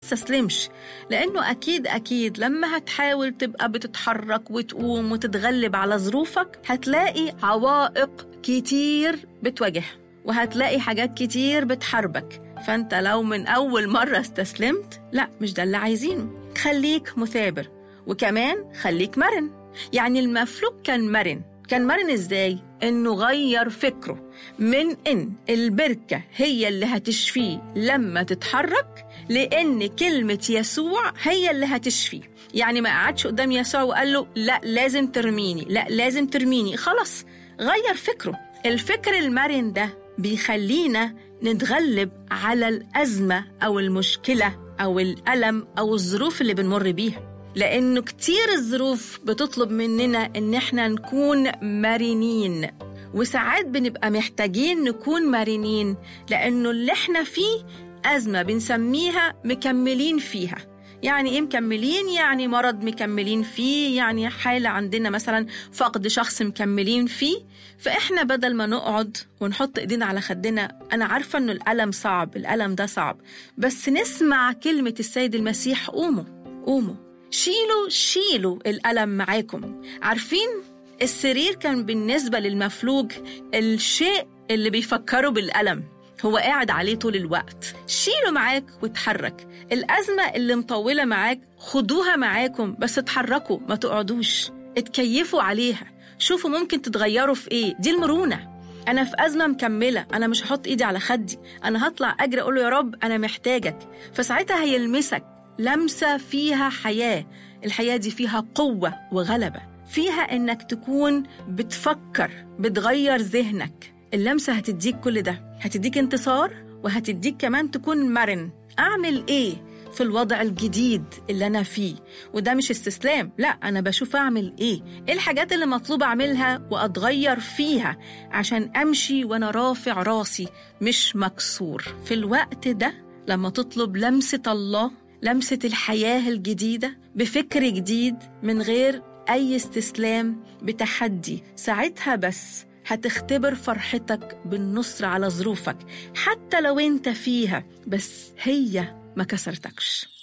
تستسلمش لأنه أكيد أكيد لما هتحاول تبقى بتتحرك وتقوم وتتغلب على ظروفك هتلاقي عوائق كتير بتواجهها وهتلاقي حاجات كتير بتحاربك فأنت لو من أول مرة استسلمت لا مش ده اللي عايزينه خليك مثابر وكمان خليك مرن يعني المفلوج كان مرن كان مرن ازاي؟ انه غير فكره من ان البركه هي اللي هتشفيه لما تتحرك لان كلمه يسوع هي اللي هتشفيه يعني ما قعدش قدام يسوع وقال له لا لازم ترميني لا لازم ترميني خلاص غير فكره الفكر المرن ده بيخلينا نتغلب على الازمه او المشكله او الالم او الظروف اللي بنمر بيها لأنه كتير الظروف بتطلب مننا إن إحنا نكون مرنين وساعات بنبقى محتاجين نكون مرنين لأنه اللي إحنا فيه أزمة بنسميها مكملين فيها يعني إيه مكملين؟ يعني مرض مكملين فيه يعني حالة عندنا مثلا فقد شخص مكملين فيه فإحنا بدل ما نقعد ونحط إيدينا على خدنا أنا عارفة إنه الألم صعب الألم ده صعب بس نسمع كلمة السيد المسيح قوموا قوموا شيلوا شيلوا الألم معاكم عارفين السرير كان بالنسبة للمفلوج الشيء اللي بيفكره بالألم هو قاعد عليه طول الوقت شيله معاك وتحرك الأزمة اللي مطولة معاك خدوها معاكم بس اتحركوا ما تقعدوش اتكيفوا عليها شوفوا ممكن تتغيروا في ايه دي المرونة أنا في أزمة مكملة أنا مش هحط إيدي على خدي أنا هطلع أجري أقول له يا رب أنا محتاجك فساعتها هيلمسك لمسة فيها حياة الحياة دي فيها قوة وغلبة فيها إنك تكون بتفكر بتغير ذهنك اللمسة هتديك كل ده هتديك انتصار وهتديك كمان تكون مرن أعمل إيه في الوضع الجديد اللي أنا فيه وده مش استسلام لا أنا بشوف أعمل إيه إيه الحاجات اللي مطلوب أعملها وأتغير فيها عشان أمشي وأنا رافع راسي مش مكسور في الوقت ده لما تطلب لمسة الله لمسة الحياة الجديدة بفكر جديد من غير أي استسلام بتحدي ساعتها بس هتختبر فرحتك بالنصر على ظروفك حتى لو انت فيها بس هي ما كسرتكش